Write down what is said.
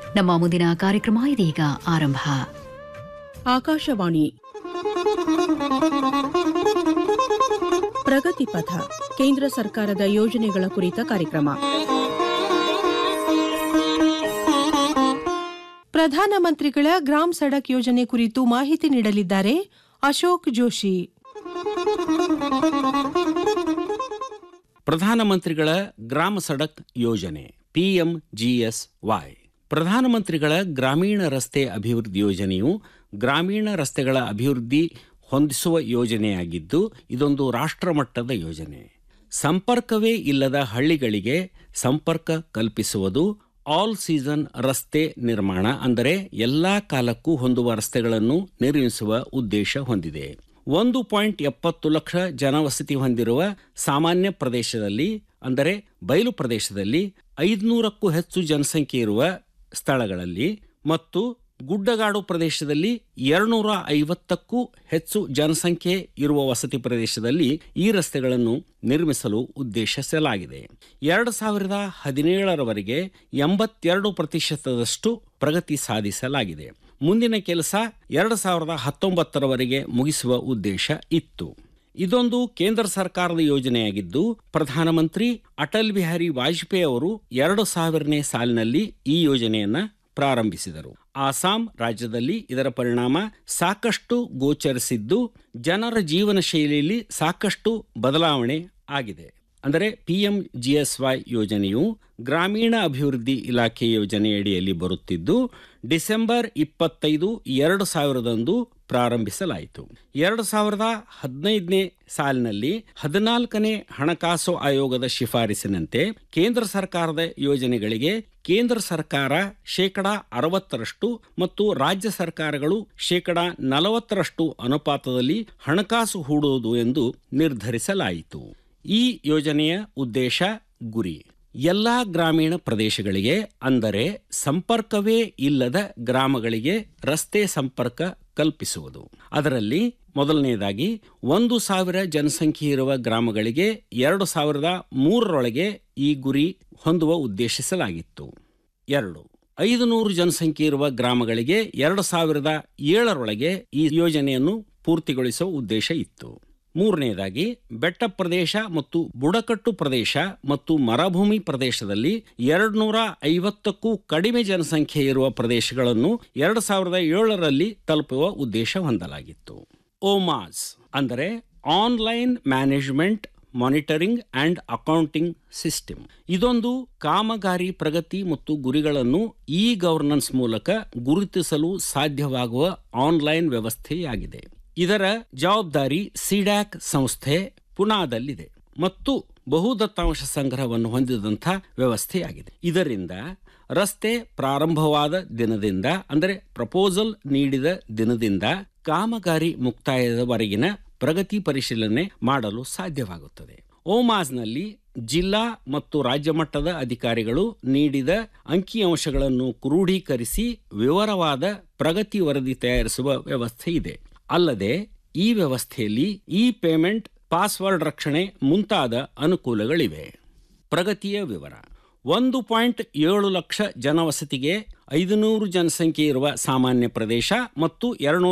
ನಮ್ಮ ಮುಂದಿನ ಕಾರ್ಯಕ್ರಮ ಇದೀಗ ಆರಂಭ ಆಕಾಶವಾಣಿ ಪ್ರಗತಿ ಪಥ ಕೇಂದ್ರ ಸರ್ಕಾರದ ಯೋಜನೆಗಳ ಕುರಿತ ಕಾರ್ಯಕ್ರಮ ಪ್ರಧಾನಮಂತ್ರಿಗಳ ಗ್ರಾಮ್ ಸಡಕ್ ಯೋಜನೆ ಕುರಿತು ಮಾಹಿತಿ ನೀಡಲಿದ್ದಾರೆ ಅಶೋಕ್ ಜೋಶಿ ಪ್ರಧಾನಮಂತ್ರಿಗಳ ಗ್ರಾಮ ಸಡಕ್ ಯೋಜನೆ ಪಿಎಂಜಿಎಸ್ವೈ ಪ್ರಧಾನಮಂತ್ರಿಗಳ ಗ್ರಾಮೀಣ ರಸ್ತೆ ಅಭಿವೃದ್ಧಿ ಯೋಜನೆಯು ಗ್ರಾಮೀಣ ರಸ್ತೆಗಳ ಅಭಿವೃದ್ಧಿ ಹೊಂದಿಸುವ ಯೋಜನೆಯಾಗಿದ್ದು ಇದೊಂದು ರಾಷ್ಟ್ರಮಟ್ಟದ ಯೋಜನೆ ಸಂಪರ್ಕವೇ ಇಲ್ಲದ ಹಳ್ಳಿಗಳಿಗೆ ಸಂಪರ್ಕ ಕಲ್ಪಿಸುವುದು ಆಲ್ ಸೀಸನ್ ರಸ್ತೆ ನಿರ್ಮಾಣ ಅಂದರೆ ಎಲ್ಲಾ ಕಾಲಕ್ಕೂ ಹೊಂದುವ ರಸ್ತೆಗಳನ್ನು ನಿರ್ಮಿಸುವ ಉದ್ದೇಶ ಹೊಂದಿದೆ ಒಂದು ಪಾಯಿಂಟ್ ಎಪ್ಪತ್ತು ಲಕ್ಷ ಜನವಸತಿ ಹೊಂದಿರುವ ಸಾಮಾನ್ಯ ಪ್ರದೇಶದಲ್ಲಿ ಅಂದರೆ ಬಯಲು ಪ್ರದೇಶದಲ್ಲಿ ಐದುನೂರಕ್ಕೂ ಹೆಚ್ಚು ಜನಸಂಖ್ಯೆ ಇರುವ ಸ್ಥಳಗಳಲ್ಲಿ ಮತ್ತು ಗುಡ್ಡಗಾಡು ಪ್ರದೇಶದಲ್ಲಿ ಎರಡ್ನೂರ ಐವತ್ತಕ್ಕೂ ಹೆಚ್ಚು ಜನಸಂಖ್ಯೆ ಇರುವ ವಸತಿ ಪ್ರದೇಶದಲ್ಲಿ ಈ ರಸ್ತೆಗಳನ್ನು ನಿರ್ಮಿಸಲು ಉದ್ದೇಶಿಸಲಾಗಿದೆ ಎರಡು ಸಾವಿರದ ಹದಿನೇಳರವರೆಗೆ ಎಂಬತ್ತೆರಡು ಪ್ರತಿಶತದಷ್ಟು ಪ್ರಗತಿ ಸಾಧಿಸಲಾಗಿದೆ ಮುಂದಿನ ಕೆಲಸ ಎರಡು ಸಾವಿರದ ಹತ್ತೊಂಬತ್ತರವರೆಗೆ ಮುಗಿಸುವ ಉದ್ದೇಶ ಇತ್ತು ಇದೊಂದು ಕೇಂದ್ರ ಸರ್ಕಾರದ ಯೋಜನೆಯಾಗಿದ್ದು ಪ್ರಧಾನಮಂತ್ರಿ ಅಟಲ್ ಬಿಹಾರಿ ವಾಜಪೇಯಿ ಅವರು ಎರಡು ಸಾವಿರನೇ ಸಾಲಿನಲ್ಲಿ ಈ ಯೋಜನೆಯನ್ನ ಪ್ರಾರಂಭಿಸಿದರು ಆಸಾಂ ರಾಜ್ಯದಲ್ಲಿ ಇದರ ಪರಿಣಾಮ ಸಾಕಷ್ಟು ಗೋಚರಿಸಿದ್ದು ಜನರ ಜೀವನ ಶೈಲಿಯಲ್ಲಿ ಸಾಕಷ್ಟು ಬದಲಾವಣೆ ಆಗಿದೆ ಅಂದರೆ ಪಿಎಂ ಜಿಎಸ್ವೈ ಯೋಜನೆಯು ಗ್ರಾಮೀಣ ಅಭಿವೃದ್ಧಿ ಇಲಾಖೆ ಯೋಜನೆಯಡಿಯಲ್ಲಿ ಬರುತ್ತಿದ್ದು ಡಿಸೆಂಬರ್ ಇಪ್ಪತ್ತೈದು ಎರಡು ಸಾವಿರದಂದು ಪ್ರಾರಂಭಿಸಲಾಯಿತು ಎರಡು ಸಾವಿರದ ಹದಿನೈದನೇ ಸಾಲಿನಲ್ಲಿ ಹದಿನಾಲ್ಕನೇ ಹಣಕಾಸು ಆಯೋಗದ ಶಿಫಾರಸಿನಂತೆ ಕೇಂದ್ರ ಸರ್ಕಾರದ ಯೋಜನೆಗಳಿಗೆ ಕೇಂದ್ರ ಸರ್ಕಾರ ಶೇಕಡ ಅರವತ್ತರಷ್ಟು ಮತ್ತು ರಾಜ್ಯ ಸರ್ಕಾರಗಳು ಶೇಕಡ ನಲವತ್ತರಷ್ಟು ಅನುಪಾತದಲ್ಲಿ ಹಣಕಾಸು ಹೂಡುವುದು ಎಂದು ನಿರ್ಧರಿಸಲಾಯಿತು ಈ ಯೋಜನೆಯ ಉದ್ದೇಶ ಗುರಿ ಎಲ್ಲಾ ಗ್ರಾಮೀಣ ಪ್ರದೇಶಗಳಿಗೆ ಅಂದರೆ ಸಂಪರ್ಕವೇ ಇಲ್ಲದ ಗ್ರಾಮಗಳಿಗೆ ರಸ್ತೆ ಸಂಪರ್ಕ ಕಲ್ಪಿಸುವುದು ಅದರಲ್ಲಿ ಮೊದಲನೆಯದಾಗಿ ಒಂದು ಸಾವಿರ ಜನಸಂಖ್ಯೆ ಇರುವ ಗ್ರಾಮಗಳಿಗೆ ಎರಡು ಸಾವಿರದ ಮೂರರೊಳಗೆ ಈ ಗುರಿ ಹೊಂದುವ ಉದ್ದೇಶಿಸಲಾಗಿತ್ತು ಎರಡು ಐದು ನೂರು ಜನಸಂಖ್ಯೆ ಇರುವ ಗ್ರಾಮಗಳಿಗೆ ಎರಡು ಸಾವಿರದ ಏಳರೊಳಗೆ ಈ ಯೋಜನೆಯನ್ನು ಪೂರ್ತಿಗೊಳಿಸುವ ಉದ್ದೇಶ ಇತ್ತು ಮೂರನೆಯದಾಗಿ ಬೆಟ್ಟ ಪ್ರದೇಶ ಮತ್ತು ಬುಡಕಟ್ಟು ಪ್ರದೇಶ ಮತ್ತು ಮರುಭೂಮಿ ಪ್ರದೇಶದಲ್ಲಿ ಎರಡು ನೂರ ಐವತ್ತಕ್ಕೂ ಕಡಿಮೆ ಜನಸಂಖ್ಯೆ ಇರುವ ಪ್ರದೇಶಗಳನ್ನು ಎರಡು ಸಾವಿರದ ಏಳರಲ್ಲಿ ತಲುಪುವ ಉದ್ದೇಶ ಹೊಂದಲಾಗಿತ್ತು ಓಮಾಸ್ ಅಂದರೆ online management monitoring and accounting system ಇದೊಂದು ಕಾಮಗಾರಿ ಪ್ರಗತಿ ಮತ್ತು ಗುರಿಗಳನ್ನು ಇ ಗವರ್ನೆನ್ಸ್ ಮೂಲಕ ಗುರುತಿಸಲು ಸಾಧ್ಯವಾಗುವ ಆನ್ಲೈನ್ ವ್ಯವಸ್ಥೆಯಾಗಿದೆ ಇದರ ಜವಾಬ್ದಾರಿ ಸಿಡ್ಯಾಕ್ ಸಂಸ್ಥೆ ಪುನಾದಲ್ಲಿದೆ ಮತ್ತು ಬಹು ದತ್ತಾಂಶ ಸಂಗ್ರಹವನ್ನು ಹೊಂದಿದಂಥ ವ್ಯವಸ್ಥೆಯಾಗಿದೆ ಇದರಿಂದ ರಸ್ತೆ ಪ್ರಾರಂಭವಾದ ದಿನದಿಂದ ಅಂದರೆ ಪ್ರಪೋಸಲ್ ನೀಡಿದ ದಿನದಿಂದ ಕಾಮಗಾರಿ ಮುಕ್ತಾಯದವರೆಗಿನ ಪ್ರಗತಿ ಪರಿಶೀಲನೆ ಮಾಡಲು ಸಾಧ್ಯವಾಗುತ್ತದೆ ಓಮಾಸ್ನಲ್ಲಿ ಜಿಲ್ಲಾ ಮತ್ತು ರಾಜ್ಯ ಮಟ್ಟದ ಅಧಿಕಾರಿಗಳು ನೀಡಿದ ಅಂಕಿಅಂಶಗಳನ್ನು ಕ್ರೋಢೀಕರಿಸಿ ವಿವರವಾದ ಪ್ರಗತಿ ವರದಿ ತಯಾರಿಸುವ ವ್ಯವಸ್ಥೆ ಇದೆ ಅಲ್ಲದೆ ಈ ವ್ಯವಸ್ಥೆಯಲ್ಲಿ ಇ ಪೇಮೆಂಟ್ ಪಾಸ್ವರ್ಡ್ ರಕ್ಷಣೆ ಮುಂತಾದ ಅನುಕೂಲಗಳಿವೆ ಪ್ರಗತಿಯ ವಿವರ ಒಂದು ಪಾಯಿಂಟ್ ಏಳು ಲಕ್ಷ ಜನವಸತಿಗೆ ಐದುನೂರು ಜನಸಂಖ್ಯೆ ಇರುವ ಸಾಮಾನ್ಯ ಪ್ರದೇಶ ಮತ್ತು ಎರಡು